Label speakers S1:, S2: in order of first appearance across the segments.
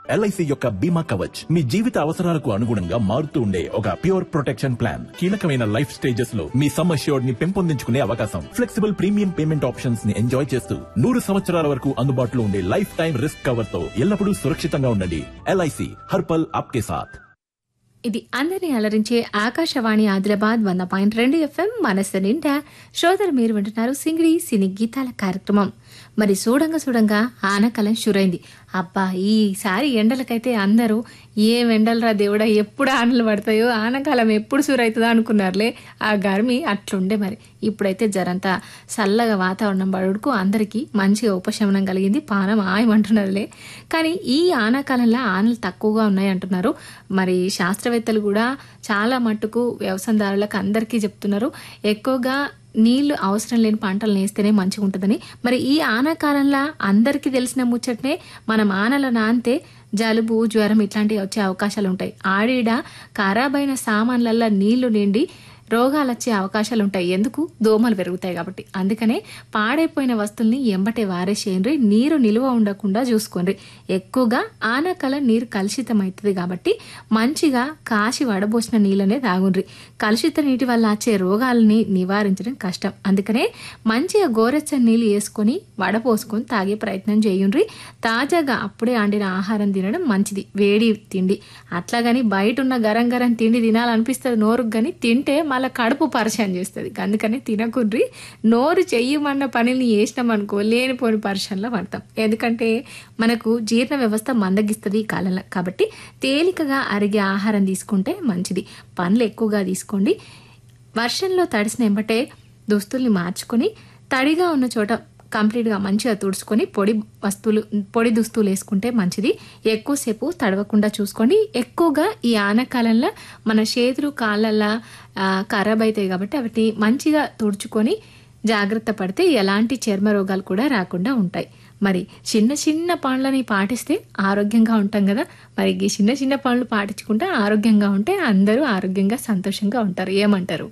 S1: LIC యొక్క బీమా కవచ్ మీ జీవిత అవసరాలకు అనుగుణంగా మారుతూ ఉండే ఒక ప్యూర్ ప్రొటెక్షన్ ప్లాన్ కీలకమైన లైఫ్ స్టేజెస్ లో మీ సమ్ అష్యూర్డ్ ని పెంపొందించుకునే అవకాశం ఫ్లెక్సిబుల్ ప్రీమియం పేమెంట్ ఆప్షన్స్ ని ఎంజాయ్ చేస్తూ నూరు సంవత్సరాల వరకు అందుబాటులో ఉండే లైఫ్ టైం రిస్క్ కవర్ తో ఎల్లప్పుడూ సురక్షితంగా ఉండండి ఎల్ఐసి హర్పల్ ఆప్కే సాథ్
S2: ఇది అందరినీ అలరించే ఆకాశవాణి ఆదిలాబాద్ వంద పాయింట్ రెండు ఎఫ్ఎం మనసు నిండా శ్రోతలు మీరు వింటున్నారు సింగిడి సినీ గీతాల కార్యక్రమం మరి చూడంగా చూడంగా ఆనకాలం షురైంది అబ్బా ఈసారి ఎండలకైతే అందరూ ఏం ఎండలరా దేవుడా ఎప్పుడు ఆనలు పడతాయో ఆనకాలం ఎప్పుడు సురైతుందో అనుకున్నారులే ఆ గర్మి అట్లుండే మరి ఇప్పుడైతే జరంతా చల్లగా వాతావరణం పడుకు అందరికీ మంచిగా ఉపశమనం కలిగింది పానం ఆయమంటున్నదిలే కానీ ఈ ఆనాకాలంలో ఆనలు తక్కువగా ఉన్నాయి అంటున్నారు మరి శాస్త్రవేత్తలు కూడా చాలా మట్టుకు వ్యవసాయదారులకు అందరికీ చెప్తున్నారు ఎక్కువగా నీళ్లు అవసరం లేని పంటలు నేస్తేనే మంచిగా ఉంటుందని మరి ఈ ఆనాకాలంలో అందరికీ తెలిసిన ముచ్చటనే మనం ఆనల నాంతే జలుబు జ్వరం ఇట్లాంటివి వచ్చే అవకాశాలు ఉంటాయి ఆడిడ ఖరాబైన సామాన్లల్లో నీళ్లు నిండి రోగాలు వచ్చే అవకాశాలు ఉంటాయి ఎందుకు దోమలు పెరుగుతాయి కాబట్టి అందుకనే పాడైపోయిన వస్తువుల్ని ఎంబటే వారేసేయండి నీరు నిలువ ఉండకుండా చూసుకోండి ఎక్కువగా ఆనకాల నీరు కలుషితం అవుతుంది కాబట్టి మంచిగా కాసి వడబోసిన నీళ్ళనే తాగుండ్రి కలుషిత నీటి వల్ల వచ్చే రోగాలని నివారించడం కష్టం అందుకనే మంచిగా గోరెచ్చని నీళ్ళు వేసుకొని వడపోసుకొని తాగే ప్రయత్నం చేయండ్రి తాజాగా అప్పుడే వండిన ఆహారం తినడం మంచిది వేడి తిండి అట్లాగని బయట ఉన్న గరం గరం తిండి తినాలనిపిస్తుంది నోరుకు కానీ తింటే మళ్ళీ కడుపు పరిచయం చేస్తుంది అందుకని తినకుండ్రి నోరు చెయ్యమన్న పనిని చేసినామనుకో లేనిపోని పరిచయంలో పడతాం ఎందుకంటే మనకు జీర్ణ వ్యవస్థ మందగిస్తుంది ఈ కాలంలో కాబట్టి తేలికగా అరిగే ఆహారం తీసుకుంటే మంచిది పండ్లు ఎక్కువగా తీసుకోండి వర్షంలో తడిసిన ఎంబటే దుస్తుల్ని మార్చుకొని తడిగా ఉన్న చోట కంప్లీట్గా మంచిగా తుడుచుకొని పొడి వస్తువులు పొడి దుస్తులు వేసుకుంటే మంచిది ఎక్కువసేపు తడవకుండా చూసుకోండి ఎక్కువగా ఈ ఆనకాలంలో మన చేతులు కాళ్ళల్లో ఆ, ఖరాబ్ అవుతాయి కాబట్టి వాటిని మంచిగా తుడుచుకొని జాగ్రత్త పడితే ఎలాంటి చర్మ రోగాలు కూడా రాకుండా ఉంటాయి మరి చిన్న చిన్న పనులని పాటిస్తే ఆరోగ్యంగా ఉంటాం కదా మరి ఈ చిన్న చిన్న పనులు పాటించుకుంటే ఆరోగ్యంగా ఉంటే అందరూ ఆరోగ్యంగా సంతోషంగా ఉంటారు ఏమంటారు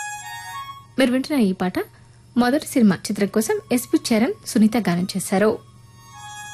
S2: మీరు వింటున్న ఈ పాట మొదటి సినిమా చిత్రం కోసం ఎస్పి చరణ్ సునీత గానం చేశారు